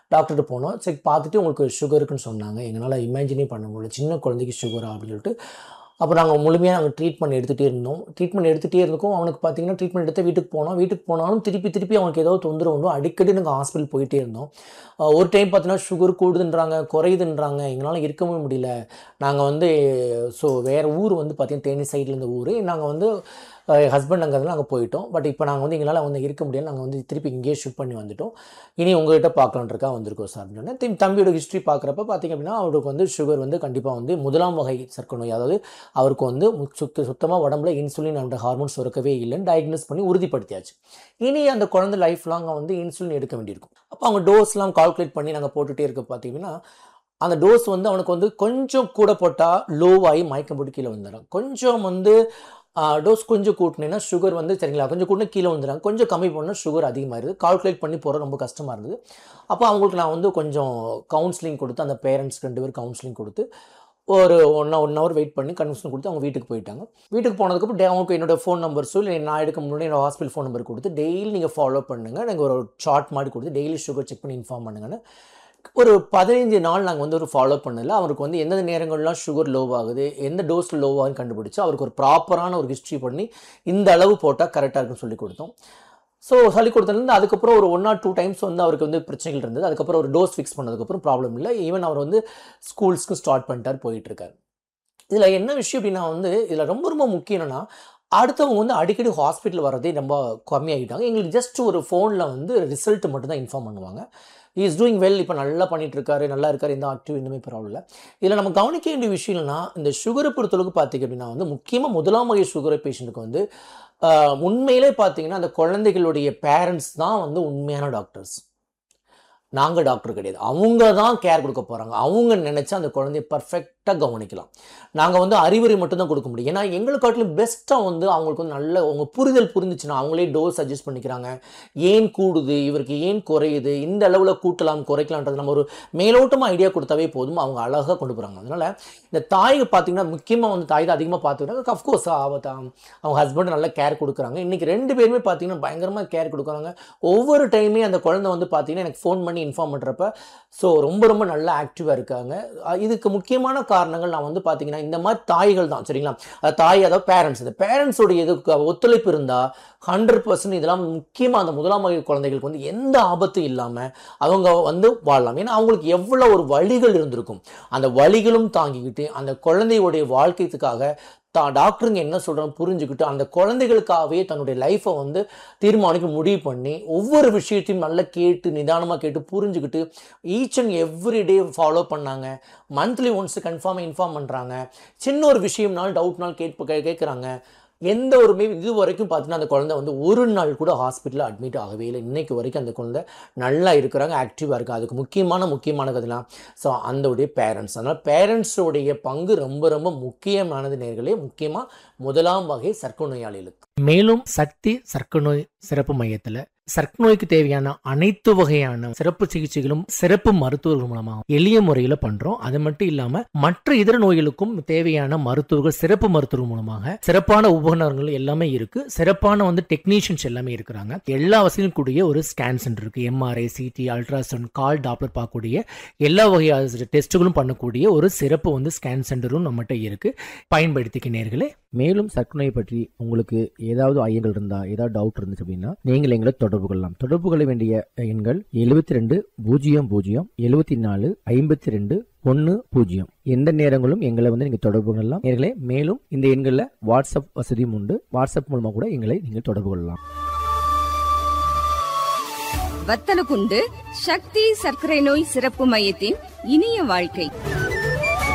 டாக்டர்கிட்ட போனோம் சரி பார்த்துட்டு உங்களுக்கு சுகர் இருக்குன்னு சொன்னாங்க எங்களால் இமேஜினே பண்ண முடியல சின்ன குழந்தைக்கு சுகரா அப்படின்னு சொல்லிட்டு அப்போ நாங்கள் முழுமையாக நாங்கள் ட்ரீட்மெண்ட் எடுத்துகிட்டே இருந்தோம் ட்ரீட்மெண்ட் எடுத்துகிட்டே இருந்தோம் அவனுக்கு பார்த்தீங்கன்னா ட்ரீட்மெண்ட் எடுத்து வீட்டுக்கு போனோம் வீட்டுக்கு போனாலும் திருப்பி திருப்பி அவனுக்கு ஏதோ தொந்தரவு உண்டோ அடிக்கடி நாங்கள் ஹாஸ்பிட்டல் போயிட்டே இருந்தோம் அஹ் ஒரு டைம் பார்த்தீங்கன்னா சுகர் கூடுதுன்றாங்க குறையுதுன்றாங்க எங்களால் இருக்கவே முடியல நாங்கள் வந்து ஸோ வேறு ஊர் வந்து பார்த்தீங்கன்னா தேனி சைடில் இருந்த ஊர் நாங்கள் வந்து ஹஸ்பண்ட் அங்கே நாங்கள் போயிட்டோம் பட் இப்போ நாங்கள் வந்து எங்களால் வந்து இருக்க முடியல நாங்கள் வந்து திருப்பி இங்கேயே ஷிஃப்ட் பண்ணி வந்துட்டோம் இனி உங்கள்கிட்ட பார்க்கலான்றக்கா வந்திருக்கோம் சார் அப்படின்னு சொன்னேன் திரும்பி தம்பியோட ஹிஸ்ட்ரி பார்க்குறப்ப பார்த்தீங்க அப்படின்னா அவருக்கு வந்து சுகர் வந்து கண்டிப்பாக வந்து முதலாம் வகை சர்க்கரை நோய் அதாவது அவருக்கு வந்து மு- சுத்த சுத்தமாக உடம்புல இன்சுலின் என்ற ஹார்மோன் சுரக்கவே இல்லைன்னு டயக்னோஸ் பண்ணி உறுதிப்படுத்தியாச்சு இனி அந்த குழந்தை லைஃப் லாங்காக வந்து இன்சுலின் எடுக்க வேண்டியிருக்கும் அப்போ அவங்க டோஸ்லாம் கால்குலேட் பண்ணி நாங்கள் போட்டுகிட்டே இருக்க பார்த்தீங்கன்னா அந்த டோஸ் வந்து அவனுக்கு வந்து கொஞ்சம் கூட போட்டால் லோவாகி மயக்கம் போட்டு கீழே வந்துடும் கொஞ்சம் வந்து டோஸ் கொஞ்சம் கூட்டினீங்கன்னா சுகர் வந்து சரிங்களா கொஞ்சம் கூட்டினா கீழே வந்துடுறாங்க கொஞ்சம் கம்மி பண்ணால் சுகர் அதிகமாகிடுது கால்குலேட் பண்ணி போகிற ரொம்ப கஷ்டமாக இருந்தது அப்போ அவங்களுக்கு நான் வந்து கொஞ்சம் கவுன்சிலிங் கொடுத்து அந்த பேரண்ட்ஸ் ரெண்டு பேர் கவுன்சிலிங் கொடுத்து ஒரு ஒன் ஒன் ஹவர் வெயிட் பண்ணி கன்வின்ஸ் கொடுத்து அவங்க வீட்டுக்கு போயிட்டாங்க வீட்டுக்கு போனதுக்கப்புறம் டே அவங்களுக்கு என்னோட ஃபோன் நம்பர்ஸோ இல்லை நான் எடுக்க முன்னாடி என்னோட ஹாஸ்பிட்டல் ஃபோன் நம்பர் கொடுத்து டெய்லி நீங்கள் ஃபாலோ பண்ணுங்கள் நீங்கள் ஒரு சார்ட் மாதிரி கொடுத்து டெய்லி சுகர் செக் பண்ணி இன்ஃபார்ம் பண்ணுங்கன்னு ஒரு பதினைஞ்சு நாள் நாங்கள் வந்து ஒரு ஃபாலோ பண்ணல அவருக்கு வந்து எந்தெந்த நேரங்கள்லாம் சுகர் லோ ஆகுது எந்த டோஸில் லோ ஆகுதுன்னு கண்டுபிடிச்சு அவருக்கு ஒரு ப்ராப்பரான ஒரு ஹிஸ்ட்ரி பண்ணி இந்த அளவு போட்டால் கரெக்டாக இருக்குன்னு சொல்லி கொடுத்தோம் ஸோ சொல்லி கொடுத்ததுலேருந்து அதுக்கப்புறம் ஒரு ஒன் ஆர் டூ டைம்ஸ் வந்து அவருக்கு வந்து பிரச்சனைகள் இருந்தது அதுக்கப்புறம் ஒரு டோஸ் ஃபிக்ஸ் பண்ணதுக்கப்புறம் ப்ராப்ளம் இல்லை ஈவன் அவர் வந்து ஸ்கூல்ஸ்க்கு ஸ்டார்ட் பண்ணிட்டார் போயிட்டுருக்காரு இதில் என்ன விஷயம் அப்படின்னா வந்து இதில் ரொம்ப ரொம்ப முக்கியம் என்னன்னா அடுத்தவங்க வந்து அடிக்கடி ஹாஸ்பிட்டல் வர்றதே ரொம்ப கம்மியாகிட்டாங்க எங்களுக்கு ஜஸ்ட் ஒரு ஃபோனில் வந்து ரிசல்ட் மட்டும் தான் இன்ஃபார்ம் பண்ணுவாங்க இஸ் டூயிங் வெல் இப்போ நல்லா பண்ணிட்டு இருக்காரு நல்லா இருக்காரு எந்த ஆக்டிவ் இந்த மாதிரி ப்ராப்ளம் இல்லை இதில் நம்ம கவனிக்க வேண்டிய விஷயம் என்னன்னா இந்த சுகரை பொறுத்தளவுக்கு பார்த்தீங்க அப்படின்னா வந்து முக்கியமாக முதலாம் வகை சுகர் பேஷண்ட்டுக்கு வந்து ஆஹ், உண்மையிலே பார்த்தீங்கன்னா அந்த குழந்தைகளுடைய பேரண்ட்ஸ் தான் வந்து உண்மையான டாக்டர்ஸ் நாங்கள் டாக்டர் கிடையாது அவங்க தான் கேர் கொடுக்க போகிறாங்க அவங்க நினச்சா அந்த குழந்தைய பர்ஃபெக்டாக கவனிக்கலாம் நாங்கள் வந்து அறிவுரை மட்டும்தான் கொடுக்க முடியும் ஏன்னா எங்களை காட்டிலும் பெஸ்ட்டாக வந்து அவங்களுக்கு வந்து நல்ல அவங்க புரிதல் புரிஞ்சுச்சுன்னா அவங்களே டோஸ் அட்ஜஸ்ட் பண்ணிக்கிறாங்க ஏன் கூடுது இவருக்கு ஏன் குறையுது இந்த அளவில் கூட்டலாம் குறைக்கலான்றது நம்ம ஒரு மேலோட்டமாக ஐடியா கொடுத்தாவே போதும் அவங்க அழகாக கொண்டு போகிறாங்க அதனால் இந்த தாய்க்கு பார்த்தீங்கன்னா முக்கியமாக வந்து தாய் தான் அதிகமாக பார்த்துக்கிறாங்க அஃப்கோர்ஸ் அவங்க ஹஸ்பண்ட் நல்லா கேர் கொடுக்குறாங்க இன்றைக்கி ரெண்டு பேருமே பார்த்தீங்கன்னா பயங்கரமாக கேர் கொடுக்குறாங்க ஒவ்வொரு டைமே அந்த குழந்தை வந்து பார்த்தீங்கன்னா எனக்கு ஃபோன் பண்ணி இன்ஃபார்ம் பண்ணுறப்ப ஸோ ரொம்ப ரொம்ப நல்லா ஆக்டிவாக இருக்காங்க அஹ் இதுக்கு முக்கியமான காரணங்கள் நான் வந்து பார்த்தீங்கன்னா இந்த மாதிரி தாய்கள் தான் சரிங்களா அது தாய் அதாவது பேரண்ட்ஸ் இந்த பேரண்ட்ஸோடைய இதுக்கு ஒத்துழைப்பு இருந்தால் ஹண்ட்ரட் பர்சன்ட் இதெல்லாம் முக்கியமாக அந்த முதலாம் வகை குழந்தைகளுக்கு வந்து எந்த ஆபத்தும் இல்லாமல் அவங்க வந்து வாழலாம் ஏன்னா அவங்களுக்கு எவ்வளோ ஒரு வழிகள் இருந்திருக்கும் அந்த வழிகளும் தாங்கிக்கிட்டு அந்த குழந்தையுடைய வாழ்க்கைக்காக தா டாக்டருங்க என்ன சொல்கிறோம் புரிஞ்சுக்கிட்டு அந்த குழந்தைகளுக்காகவே தன்னுடைய லைஃப்பை வந்து தீர்மானிக்க முடிவு பண்ணி ஒவ்வொரு விஷயத்தையும் நல்லா கேட்டு நிதானமாக கேட்டு புரிஞ்சுக்கிட்டு each and every day follow பண்ணாங்க மந்த்லி ஒன்ஸ் கன்ஃபார்மாக இன்ஃபார்ம் பண்ணுறாங்க சின்ன ஒரு விஷயம்னாலும் டவுட்னாலும் கேட்பு கே கேட்குறாங்க எந்த ஒரு மே இது வரைக்கும் பார்த்தீங்கன்னா அந்த குழந்தை வந்து ஒரு நாள் கூட ஹாஸ்பிட்டலில் அட்மிட் ஆகவே இல்லை இன்னைக்கு வரைக்கும் அந்த குழந்தை நல்லா இருக்கிறாங்க ஆக்டிவாக இருக்குது அதுக்கு முக்கியமான முக்கியமான கதைலாம் ஸோ அந்தோடைய பேரண்ட்ஸ் அதனால் பேரண்ட்ஸோடைய பங்கு ரொம்ப ரொம்ப முக்கியமானது நேர்களே முக்கியமாக முதலாம் வகை சர்க்கரை நோயாளிகளுக்கு மேலும் சக்தி சர்க்கரை நோய் சிறப்பு மையத்துல சர்க்கரை நோய்க்கு தேவையான அனைத்து வகையான சிறப்பு சிகிச்சைகளும் சிறப்பு மருத்துவர்கள் மூலமா எளிய முறையில பண்றோம் அது மட்டும் இல்லாம மற்ற இதர நோய்களுக்கும் தேவையான மருத்துவர்கள் சிறப்பு மருத்துவர்கள் மூலமாக சிறப்பான உபகரணங்கள் எல்லாமே இருக்கு சிறப்பான வந்து டெக்னீஷியன்ஸ் எல்லாமே இருக்கிறாங்க எல்லா வசதியும் கூடிய ஒரு ஸ்கேன் சென்டர் இருக்கு எம்ஆர்ஐ சிடி அல்ட்ராசவுண்ட் கால் டாப்லர் பார்க்கக்கூடிய எல்லா வகையான டெஸ்ட்டுகளும் பண்ணக்கூடிய ஒரு சிறப்பு வந்து ஸ்கேன் சென்டரும் நம்மகிட்ட இருக்கு பயன்படுத்திக்க நேர்களே மேலும் சர்க்கரை நோய் பற்றி உங்களுக்கு ஏதாவது ஐயங்கள் இருந்தா ஏதாவது டவுட் இருந்துச்சு அப்படின்னா நீங்கள் எங்களை தொடர்பு கொள்ளலாம் தொடர்பு கொள்ள வேண்டிய எண்கள் எழுபத்தி ரெண்டு பூஜ்ஜியம் பூஜ்ஜியம் எழுபத்தி நாலு ஐம்பத்தி ரெண்டு ஒன்று பூஜ்ஜியம் எந்த நேரங்களும் எங்களை வந்து நீங்கள் தொடர்பு கொள்ளலாம் நேர்களே மேலும் இந்த எண்களில் வாட்ஸ்அப் வசதியும் உண்டு வாட்ஸ்அப் மூலமாக கூட எங்களை நீங்கள் தொடர்பு கொள்ளலாம் வத்தலகுண்டு சக்தி சர்க்கரை நோய் சிறப்பு மையத்தின் இனிய வாழ்க்கை